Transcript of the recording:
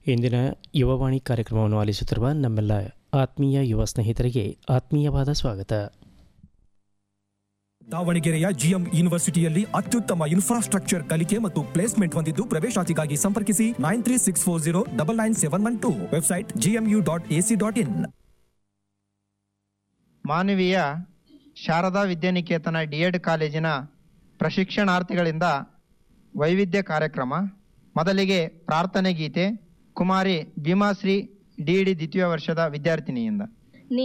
ಇಂದಿನ ಯುವವಾಣಿ ಕಾರ್ಯಕ್ರಮವನ್ನು ಆಲಿಸುತ್ತಿರುವ ನಮ್ಮೆಲ್ಲ ಆತ್ಮೀಯ ಯುವ ಸ್ನೇಹಿತರಿಗೆ ಆತ್ಮೀಯವಾದ ಸ್ವಾಗತ ದಾವಣಗೆರೆಯ ಜಿಎಂ ಯೂನಿವರ್ಸಿಟಿಯಲ್ಲಿ ಅತ್ಯುತ್ತಮ ಇನ್ಫ್ರಾಸ್ಟ್ರಕ್ಚರ್ ಕಲಿಕೆ ಮತ್ತು ಪ್ಲೇಸ್ಮೆಂಟ್ ಹೊಂದಿದ್ದು ಪ್ರವೇಶಾತಿಗಾಗಿ ಸಂಪರ್ಕಿಸಿ nine three six four zero double nine seven one two website G M U dot A C dot in ಮಾನವೀಯ ಶಾರದಾ ವಿದ್ಯಾನಿಕೇತನ ಡಿಎಡ್ ಕಾಲೇಜಿನ ಪ್ರಶಿಕ್ಷಣಾರ್ಥಿಗಳಿಂದ ವೈವಿಧ್ಯ ಕಾರ್ಯಕ್ರಮ ಮೊದಲಿಗೆ ಪ್ರಾರ್ಥನೆ ಗೀತೆ ಕುಮಾರಿ ಭೀಮಾಶ್ರೀ ಡಿಇಡಿ ದ್ವಿತೀಯ ವರ್ಷದ ವಿದ್ಯಾರ್ಥಿನಿಯಿಂದ